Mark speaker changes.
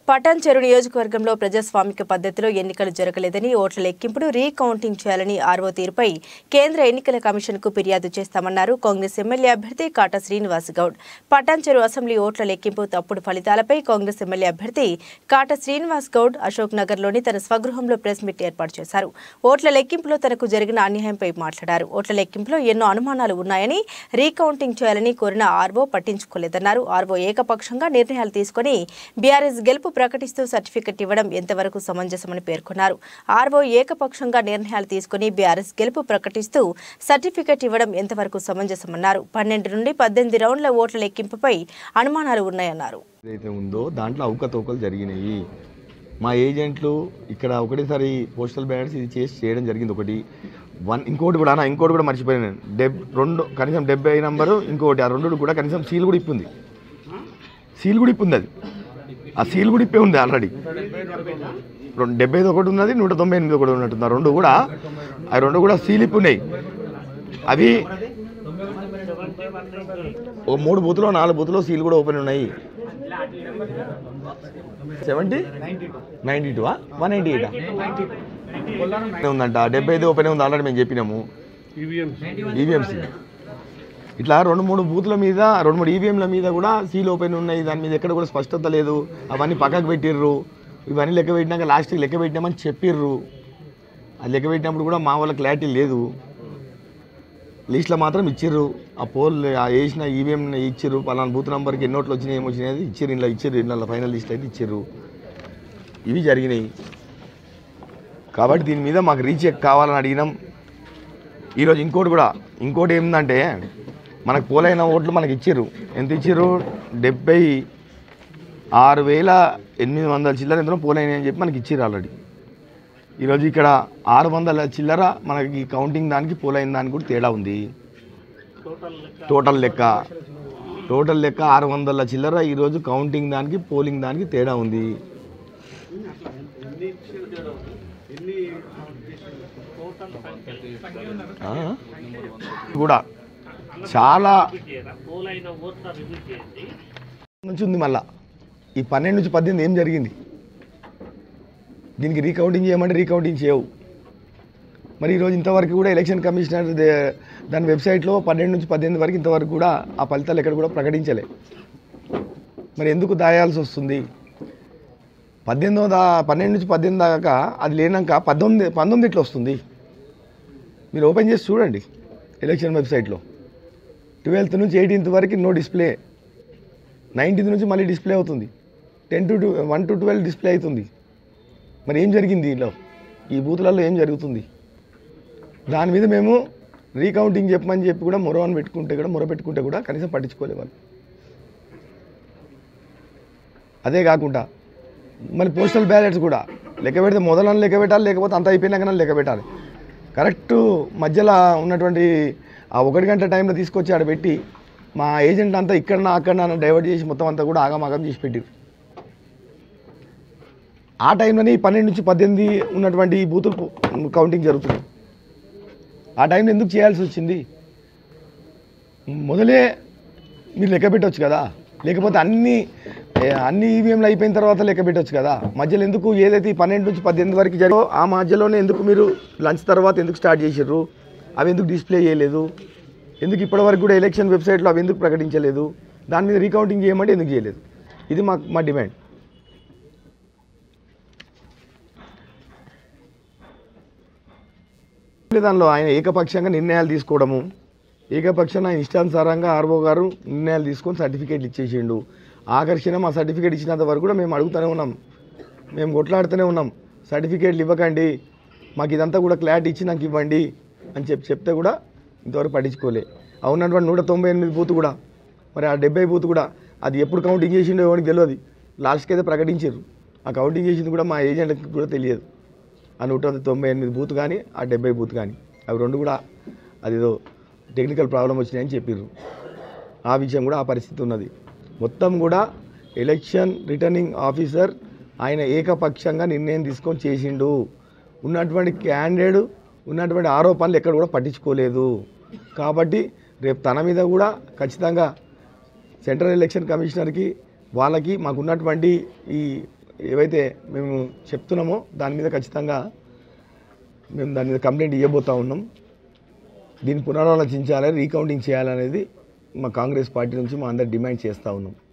Speaker 1: పటాన్ చెరు నియోజకవర్గంలో ప్రజాస్వామిక పద్ధతిలో ఎన్నికలు జరగలేదని ఓట్ల లెక్కింపును రీకౌంటింగ్ చేయాలని ఆర్వో తీరుపై కేంద్ర ఎన్నికల కమిషన్కు ఫిర్యాదు చేస్తామన్నారు కాంగ్రెస్ ఎమ్మెల్యే అభ్యర్థి కాటా శ్రీనివాస్ గౌడ్ పటాన్ చెరు అసెంబ్లీ ఓట్ల లెక్కింపు తప్పుడు ఫలితాలపై కాంగ్రెస్ ఎమ్మెల్యే అభ్యర్థి కాటా శ్రీనివాస్ గౌడ్ అశోక్ నగర్లోని తన స్వగృహంలో ప్రెస్ మీట్ ఏర్పాటు చేశారు ఓట్ల లెక్కింపులో తనకు జరిగిన అన్యాయంపై మాట్లాడారు ఓట్ల లెక్కింపులో ఎన్నో అనుమానాలు ఉన్నాయని రీకౌంటింగ్ చేయాలని కోరిన ఆర్వో పట్టించుకోలేదన్నారు ఆర్వో ఏకపక్షంగా నిర్ణయాలు తీసుకుని బీఆర్ఎస్ గెలుపు ప్రకటిస్తూ సర్టిఫికెట్ ఇవ్వడం ఎంతవరకు సమంజసమని పేర్కొన్నారు ఆర్వో ఏకపక్షంగా నిర్ణయాలు తీసుకుని బీఆర్ఎస్ గెలుపు ప్రకటిస్తూ సర్టిఫికెట్ ఇవ్వడం ఎంతవరకు సమంజసమన్నారు పన్నెండు నుండి పద్దెనిమిది రౌండ్ల ఓట్ల లెక్కింపుపై అనుమానాలు ఉన్నాయన్నారు
Speaker 2: ఏదైతే ఉందో దాంట్లో అవకతవకలు జరిగినాయి మా ఏజెంట్లు ఇక్కడ ఒకటేసారి పోస్టల్ బ్యాలెట్స్ ఇది చేసి చేయడం జరిగింది ఒకటి వన్ ఇంకోటి కూడా అన్న ఇంకోటి కూడా మర్చిపోయాను నేను డెబ్ రెండు కనీసం డెబ్బై నంబరు ఇంకోటి ఆ రెండు కూడా కనీసం సీల్ కూడా ఇప్పుంది సీల్ కూడా ఇప్పుంది అది ఆ సీల్ కూడా ఇప్పే ఉంది ఆల్రెడీ రెండు డెబ్బై ఐదు ఒకటి ఉన్నది నూట తొంభై ఎనిమిది ఒకటి ఉన్నట్టుంది ఆ రెండు కూడా ఆ రెండు కూడా సీల్ ఇప్పు ఉన్నాయి అవి ఓ మూడు బూతులో నాలుగు బూతులో సీల్ కూడా ఓపెన్ ఉన్నాయి seventy ninety two one eighty ఎయిటా ఉందంట డెబ్బై ఐదు ఓపెన్ ఉంది ఆల్రెడీ మేము చెప్పినాము ఈవీఎంసీ ఇట్లా రెండు మూడు బూత్ల మీద రెండు మూడు ఈవీఎంల మీద కూడా సీల్ ఓపెన్ ఉన్నాయి దాని మీద ఎక్కడ కూడా స్పష్టత లేదు అవన్నీ పక్కకు పెట్టిర్రు ఇవన్నీ లెక్క పెట్టినాక లాస్ట్కి లెక్క పెట్టినామని చెప్పిర్రు అది లెక్క పెట్టినప్పుడు కూడా మా వాళ్ళ క్లారిటీ లేదు లిస్ట్లో మాత్రం ఇచ్చిర్రు ఆ పోల్ ఆ వేసిన ఈవీఎం ఇచ్చిర్రు పలానా బూత్ నెంబర్కి ఎన్ని నోట్లు వచ్చినాయి ఏమి వచ్చినాయి ఇచ్చిర్రు ఇలా ఇచ్చిర్రు ఇలా ఫైనల్ లిస్ట్ అయితే ఇచ్చిర్రు ఇవి జరిగినాయి కాబట్టి దీని మీద మాకు రీచెక్ కావాలని అడిగినాం ఈరోజు ఇంకోటి కూడా ఇంకోటి ఏంటంటే మనకు పోలైన ఓట్లు మనకి ఇచ్చిర్రు ఎంత ఇచ్చిర్రు డెబ్బై ఆరు వేల ఎనిమిది వందల చిల్లర ఎంతో పోలైనాయి అని చెప్పి మనకి ఇచ్చిర్రు ఆల్రెడీ ఈరోజు ఇక్కడ ఆరు వందల చిల్లర మనకి కౌంటింగ్ దానికి పోలైన దానికి కూడా తేడా ఉంది టోటల్ లెక్క టోటల్ లెక్క ఆరు వందల చిల్లర ఈరోజు కౌంటింగ్ దానికి పోలింగ్ దానికి తేడా ఉంది ఆ? కూడా చాలా నుంచి ఉంది మళ్ళా ఈ పన్నెండు నుంచి పద్దెనిమిది ఏం జరిగింది దీనికి రీకౌంటింగ్ చేయమంటే రీకౌంటింగ్ చేయవు మరి ఈరోజు ఇంతవరకు కూడా ఎలక్షన్ కమిషనర్ దే- దాని వెబ్సైట్లో పన్నెండు నుంచి పద్దెనిమిది వరకు ఇంతవరకు కూడా ఆ ఫలితాలు ఎక్కడ కూడా ప్రకటించలే మరి ఎందుకు దాయాల్సి వస్తుంది పద్దెనిమిదో దా పన్నెండు నుంచి పద్దెనిమిది దాకా అది లేనాక పద్దెనిమిది పంతొమ్మిది ఎట్లా వస్తుంది మీరు ఓపెన్ చేసి చూడండి ఎలక్షన్ వెబ్సైట్లో ట్వెల్త్ నుంచి ఎయిటీన్త్ వరకు నో డిస్ప్లే నైన్టీన్త్ నుంచి మళ్ళీ డిస్ప్లే అవుతుంది ten two one two twelve display అవుతుంది మరి ఏం జరిగింది దీనిలో ఈ బూతులలో ఏం జరుగుతుంది దాని మీద మేము రీకౌంటింగ్ చెప్పమని చెప్పి కూడా మొర అని పెట్టుకుంటే కూడా మొర పెట్టుకుంటే కూడా కనీసం పట్టించుకోలే వాళ్ళు అదే కాకుండా మళ్ళీ పోస్టల్ బ్యాలెట్స్ కూడా లెక్క పెడితే మొదలని లెక్క పెట్టాలి లేకపోతే అంత అయిపోయినాకనే లెక్క పెట్టాలి కరెక్ట్ మధ్యలో ఉన్నటువంటి ఆ ఒకటి గంట టైంలో తీసుకొచ్చి ఆడ పెట్టి మా ఏజెంట్ అంతా ఇక్కడ అక్కడ డైవర్ట్ చేసి మొత్తం అంతా కూడా ఆగమాగం చేసి పెట్టారు ఆ టైంలోనే ఈ పన్నెండు నుంచి పద్దెనిమిది ఉన్నటువంటి ఈ బూతులు కౌంటింగ్ జరుగుతుంది ఆ టైంలో ఎందుకు చేయాల్సి వచ్చింది మొదలే మీరు లెక్క పెట్టవచ్చు కదా లేకపోతే అన్ని ఏ, అన్ని ఈవీఎంలు అయిపోయిన తర్వాత లెక్క పెట్టవచ్చు కదా మధ్యలో ఎందుకు ఏదైతే ఈ పన్నెండు నుంచి పద్దెనిమిది వరకు జరిగో ఆ మధ్యలోనే ఎందుకు మీరు లంచ్ తర్వాత ఎందుకు స్టార్ట్ చేసారు అవి ఎందుకు డిస్ప్లే చేయలేదు ఎందుకు ఇప్పటివరకు కూడా ఎలక్షన్ వెబ్సైట్లో అవి ఎందుకు ప్రకటించలేదు దాని మీద రీకౌంటింగ్ చేయమంటే ఎందుకు చేయలేదు ఇది మా మా డిమాండ్ దానిలో ఆయన ఏకపక్షంగా నిర్ణయాలు తీసుకోవడము ఏకపక్షంగా ఆయన ఇష్టానుసారంగా ఆర్ఓ గారు నిర్ణయాలు తీసుకొని సర్టిఫికేట్లు ఇచ్చేసిండు ఆకర్షణ మా సర్టిఫికేట్ ఇచ్చినంత వరకు కూడా మేము అడుగుతూనే ఉన్నాం మేము కొట్లాడుతూనే ఉన్నాం సర్టిఫికేట్లు ఇవ్వకండి మాకు ఇదంతా కూడా క్లారిటీ ఇచ్చి నాకు ఇవ్వండి అని చెప్పి చెప్తే కూడా ఇంతవరకు పట్టించుకోలే అవునటువంటి నూట తొంభై ఎనిమిది బూత్ కూడా మరి ఆ డెబ్బై బూత్ కూడా అది ఎప్పుడు కౌంటింగ్ చేసిండో ఎవరికి తెలియదు లాస్ట్కి అయితే ప్రకటించారు ఆ కౌంటింగ్ చేసింది కూడా మా ఏజెంట్కి కూడా తెలియదు ఆ నూట తొంభై ఎనిమిది బూత్ కానీ ఆ డెబ్బై బూత్ కానీ అవి రెండు కూడా అదేదో టెక్నికల్ ప్రాబ్లం వచ్చినాయని చెప్పారు ఆ విషయం కూడా ఆ పరిస్థితి ఉన్నది మొత్తం కూడా ఎలక్షన్ రిటర్నింగ్ ఆఫీసర్ ఆయన ఏకపక్షంగా నిర్ణయం తీసుకొని చేసిండు ఉన్నటువంటి క్యాండిడేట్ ఉన్నటువంటి ఆరోపణలు ఎక్కడ కూడా పట్టించుకోలేదు కాబట్టి రేపు తన మీద కూడా ఖచ్చితంగా సెంట్రల్ ఎలక్షన్ కమిషనర్కి వాళ్ళకి మాకున్నటువంటి ఈ ఏవైతే మేము చెప్తున్నామో దాని మీద ఖచ్చితంగా మేము దాని మీద కంప్లైంట్ ఇవ్వబోతా ఉన్నాం దీన్ని పునరాలోచించాలి రీకౌంటింగ్ చేయాలనేది మా కాంగ్రెస్ పార్టీ నుంచి మా అందరు డిమాండ్ చేస్తూ ఉన్నాం